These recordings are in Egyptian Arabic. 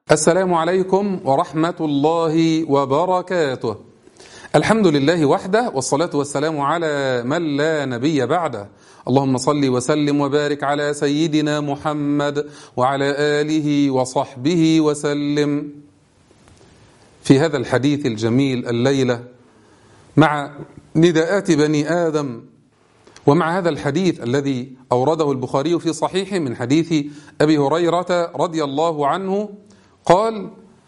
السلام عليكم ورحمة الله وبركاته الحمد لله وحده والصلاة والسلام على من لا نبي بعده اللهم صل وسلم وبارك على سيدنا محمد وعلى آله وصحبه وسلم في هذا الحديث الجميل الليلة مع نداءات بني آدم ومع هذا الحديث الذي أورده البخاري في صحيحه من حديث أبي هريرة رضي الله عنه قال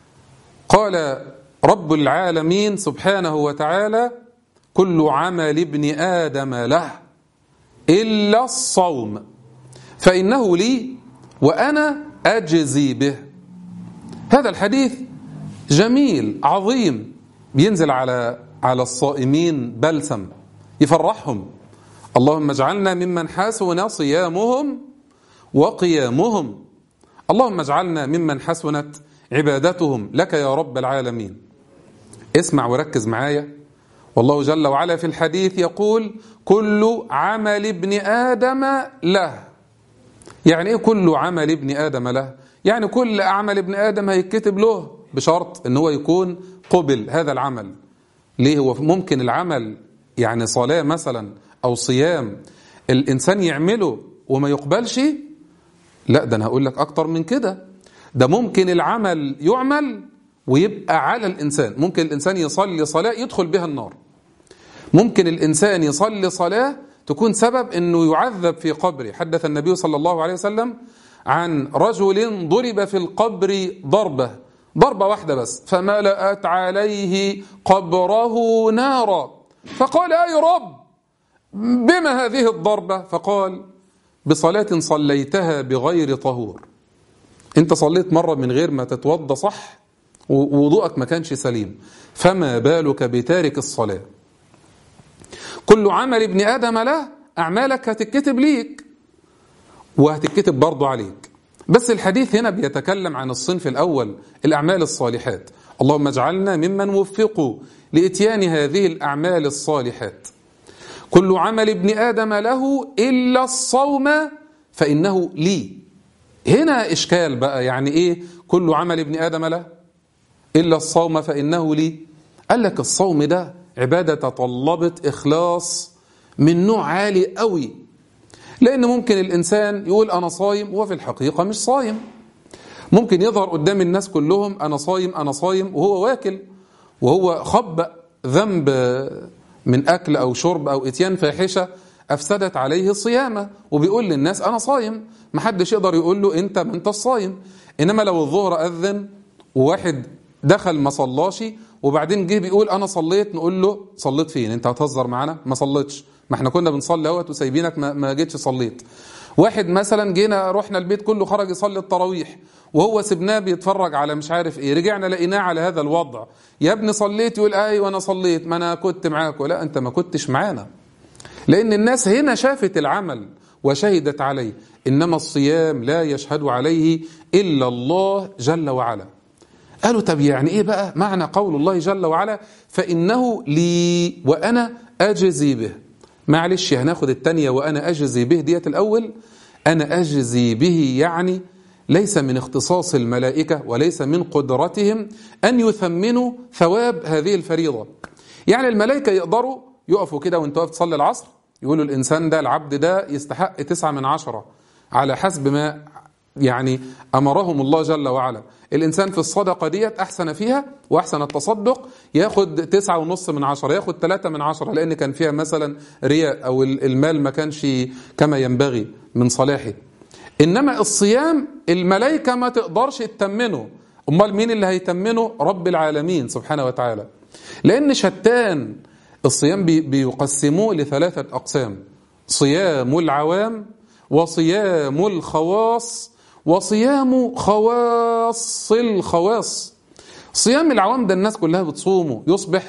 قال رب العالمين سبحانه وتعالى كل عمل ابن آدم له إلا الصوم فإنه لي وأنا أجزي به هذا الحديث جميل عظيم بينزل على على الصائمين بلسم يفرحهم اللهم اجعلنا ممن حسن صيامهم وقيامهم اللهم اجعلنا ممن حسنت عبادتهم لك يا رب العالمين اسمع وركز معايا والله جل وعلا في الحديث يقول كل عمل ابن آدم له يعني ايه كل عمل ابن آدم له يعني كل عمل ابن آدم هيتكتب له بشرط ان هو يكون قبل هذا العمل ليه هو ممكن العمل يعني صلاة مثلا أو صيام الإنسان يعمله وما يقبلش لا ده أنا هقول لك أكتر من كده ده ممكن العمل يعمل ويبقى على الإنسان ممكن الإنسان يصلي صلاة يدخل بها النار ممكن الإنسان يصلي صلاة تكون سبب أنه يعذب في قبره حدث النبي صلى الله عليه وسلم عن رجل ضرب في القبر ضربة ضربة واحدة بس فملأت عليه قبره نارا فقال أي رب بما هذه الضربة فقال بصلاة صليتها بغير طهور انت صليت مرة من غير ما تتوضى صح ووضوءك ما كانش سليم فما بالك بتارك الصلاة كل عمل ابن آدم له أعمالك هتتكتب ليك وهتتكتب برضو عليك بس الحديث هنا بيتكلم عن الصنف الأول الأعمال الصالحات اللهم اجعلنا ممن وفقوا لإتيان هذه الأعمال الصالحات كل عمل ابن آدم له إلا الصوم فإنه لي هنا إشكال بقى يعني إيه كل عمل ابن آدم له إلا الصوم فإنه لي قال لك الصوم ده عبادة تطلبت إخلاص من نوع عالي قوي لأن ممكن الإنسان يقول أنا صايم وهو في الحقيقة مش صايم ممكن يظهر قدام الناس كلهم أنا صايم أنا صايم وهو واكل وهو خبأ ذنب من أكل أو شرب أو إتيان فاحشة أفسدت عليه صيامه وبيقول للناس أنا صايم محدش يقدر يقول له أنت ما أنت الصايم إنما لو الظهر أذن وواحد دخل ما صلاش وبعدين جه بيقول أنا صليت نقول له صليت فين أنت هتهزر معانا ما صليتش ما احنا كنا بنصلي اهوت وسايبينك ما, ما جيتش صليت واحد مثلا جينا رحنا البيت كله خرج يصلي التراويح وهو سبناه بيتفرج على مش عارف ايه رجعنا لقيناه على هذا الوضع يا ابني صليت يقول ايوه انا صليت ما انا كنت معاكم لا انت ما كنتش معانا لان الناس هنا شافت العمل وشهدت عليه انما الصيام لا يشهد عليه الا الله جل وعلا قالوا طب يعني ايه بقى معنى قول الله جل وعلا فانه لي وانا اجزي به معلش هناخد التانية وأنا أجزي به ديت الأول أنا أجزي به يعني ليس من اختصاص الملائكة وليس من قدرتهم أن يثمنوا ثواب هذه الفريضة يعني الملائكة يقدروا يقفوا كده وانت واقف تصلي العصر يقولوا الإنسان ده العبد ده يستحق تسعة من عشرة على حسب ما يعني أمرهم الله جل وعلا الإنسان في الصدقة ديت أحسن فيها وأحسن التصدق ياخد تسعة ونص من عشرة ياخد ثلاثة من عشرة لأن كان فيها مثلا رياء أو المال ما كانش كما ينبغي من صلاحه إنما الصيام الملائكة ما تقدرش تتمنه أمال مين اللي هيتمنه رب العالمين سبحانه وتعالى لأن شتان الصيام بيقسموه لثلاثة أقسام صيام العوام وصيام الخواص وصيام خواص الخواص صيام العوام ده الناس كلها بتصومه يصبح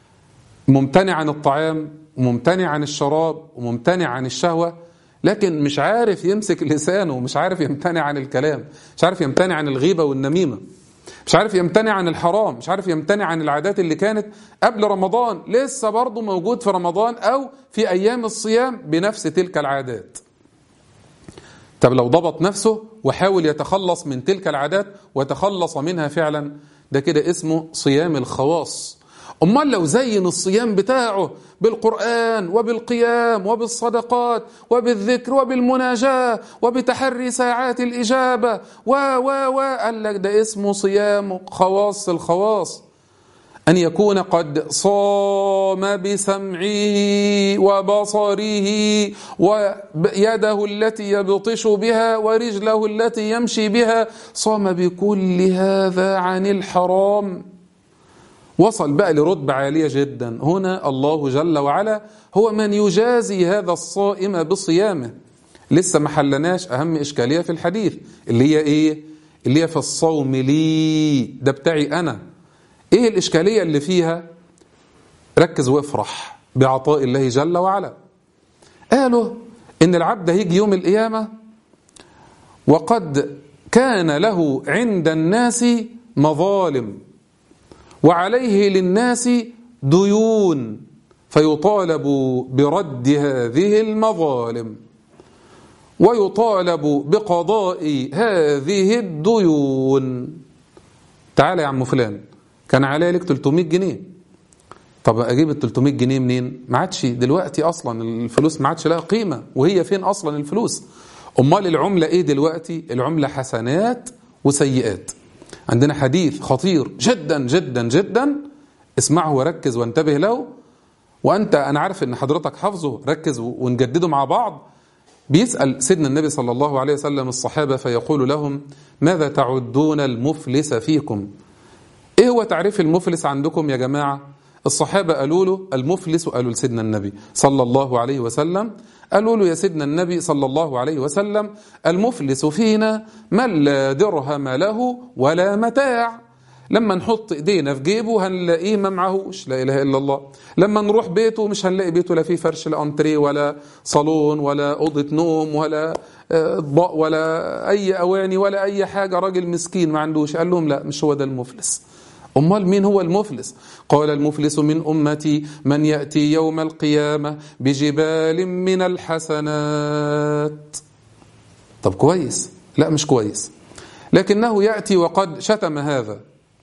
ممتنع عن الطعام وممتنع عن الشراب وممتنع عن الشهوة لكن مش عارف يمسك لسانه مش عارف يمتنع عن الكلام مش عارف يمتنع عن الغيبة والنميمة مش عارف يمتنع عن الحرام مش عارف يمتنع عن العادات اللي كانت قبل رمضان لسه برضه موجود في رمضان أو في أيام الصيام بنفس تلك العادات طب لو ضبط نفسه وحاول يتخلص من تلك العادات وتخلص منها فعلا ده كده اسمه صيام الخواص امال لو زين الصيام بتاعه بالقران وبالقيام وبالصدقات وبالذكر وبالمناجاه وبتحري ساعات الاجابه و و و قال لك ده اسمه صيام خواص الخواص أن يكون قد صام بسمعه وبصره ويده التي يبطش بها ورجله التي يمشي بها صام بكل هذا عن الحرام وصل بقى لرتبة عالية جدا هنا الله جل وعلا هو من يجازي هذا الصائم بصيامه لسه ما حلناش أهم إشكالية في الحديث اللي هي إيه اللي هي في الصوم لي ده بتاعي أنا ايه الاشكاليه اللي فيها ركز وافرح بعطاء الله جل وعلا قالوا ان العبد هيجي يوم القيامه وقد كان له عند الناس مظالم وعليه للناس ديون فيطالب برد هذه المظالم ويطالب بقضاء هذه الديون تعال يا عم فلان كان عليا لك 300 جنيه طب اجيب ال 300 جنيه منين ما عادش دلوقتي اصلا الفلوس ما عادش لها قيمه وهي فين اصلا الفلوس امال العمله ايه دلوقتي العمله حسنات وسيئات عندنا حديث خطير جدا جدا جدا اسمعه وركز وانتبه له وانت انا عارف ان حضرتك حافظه ركز ونجدده مع بعض بيسال سيدنا النبي صلى الله عليه وسلم الصحابه فيقول لهم ماذا تعدون المفلس فيكم ايه هو تعريف المفلس عندكم يا جماعة الصحابة قالوا له المفلس وقالوا لسيدنا النبي صلى الله عليه وسلم قالوا له يا سيدنا النبي صلى الله عليه وسلم المفلس فينا من لا درهم له ولا متاع لما نحط ايدينا في جيبه هنلاقيه ما معهوش لا اله الا الله لما نروح بيته مش هنلاقي بيته لا فيه فرش لا انتريه ولا صالون ولا اوضه نوم ولا اطباق ولا اي اواني ولا اي حاجه راجل مسكين ما عندوش قال لهم لا مش هو ده المفلس أمال مين هو المفلس قال المفلس من أمتي من يأتي يوم القيامة بجبال من الحسنات طب كويس لا مش كويس لكنه يأتي وقد شتم هذا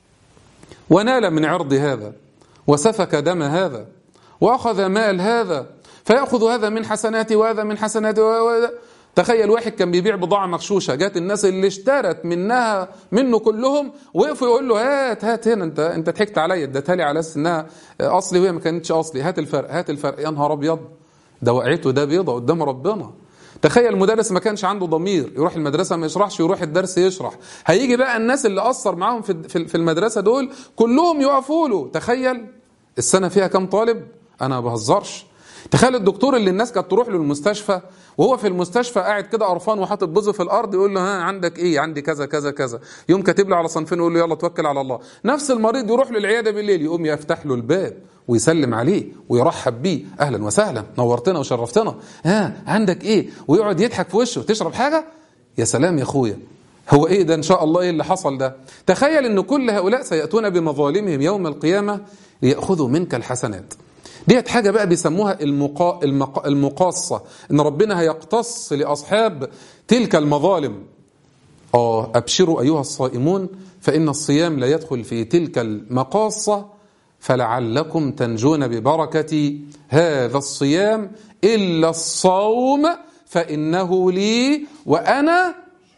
ونال من عرض هذا وسفك دم هذا وأخذ مال هذا فيأخذ هذا من حسناته وهذا من حسناته وهذا تخيل واحد كان بيبيع بضاعة مغشوشة جات الناس اللي اشترت منها منه كلهم وقفوا يقول له هات هات هنا انت انت ضحكت عليا اديتها لي على اساس انها اصلي وهي ما كانتش اصلي هات الفرق هات الفرق يا نهار ابيض ده وقعته ده بيضة قدام ربنا تخيل مدرس ما كانش عنده ضمير يروح المدرسة ما يشرحش يروح الدرس يشرح هيجي بقى الناس اللي أثر معاهم في في المدرسة دول كلهم يقفوا له تخيل السنة فيها كم طالب أنا ما بهزرش تخيل الدكتور اللي الناس كانت تروح له المستشفى وهو في المستشفى قاعد كده قرفان وحاطط بوزه في الارض يقول له ها عندك ايه عندي كذا كذا كذا يوم كاتب له على صنفين يقول له يلا توكل على الله نفس المريض يروح له العياده بالليل يقوم يفتح له الباب ويسلم عليه ويرحب بيه اهلا وسهلا نورتنا وشرفتنا ها عندك ايه ويقعد يضحك في وشه تشرب حاجه يا سلام يا اخويا هو ايه ده ان شاء الله ايه اللي حصل ده تخيل ان كل هؤلاء سياتون بمظالمهم يوم القيامه لياخذوا منك الحسنات ديت حاجة بقى بيسموها المقا... المقا... المقاصة إن ربنا هيقتص لأصحاب تلك المظالم آه أبشروا أيها الصائمون فإن الصيام لا يدخل في تلك المقاصة فلعلكم تنجون ببركة هذا الصيام إلا الصوم فإنه لي وأنا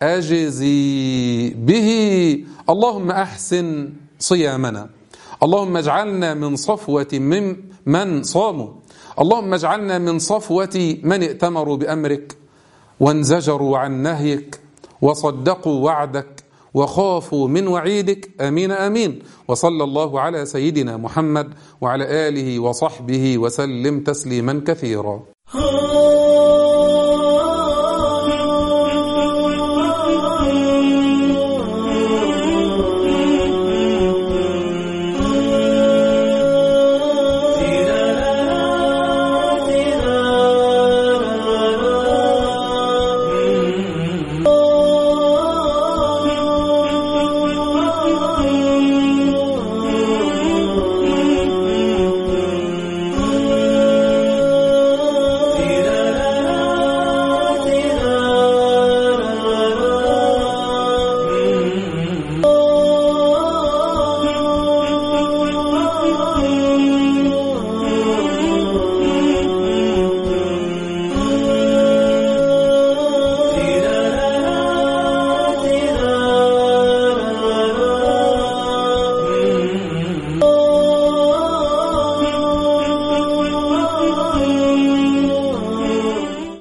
أجزي به اللهم أحسن صيامنا اللهم اجعلنا من صفوة من من صاموا اللهم اجعلنا من صفوة من ائتمروا بأمرك وانزجروا عن نهيك وصدقوا وعدك وخافوا من وعيدك امين امين وصلى الله على سيدنا محمد وعلى اله وصحبه وسلم تسليما كثيرا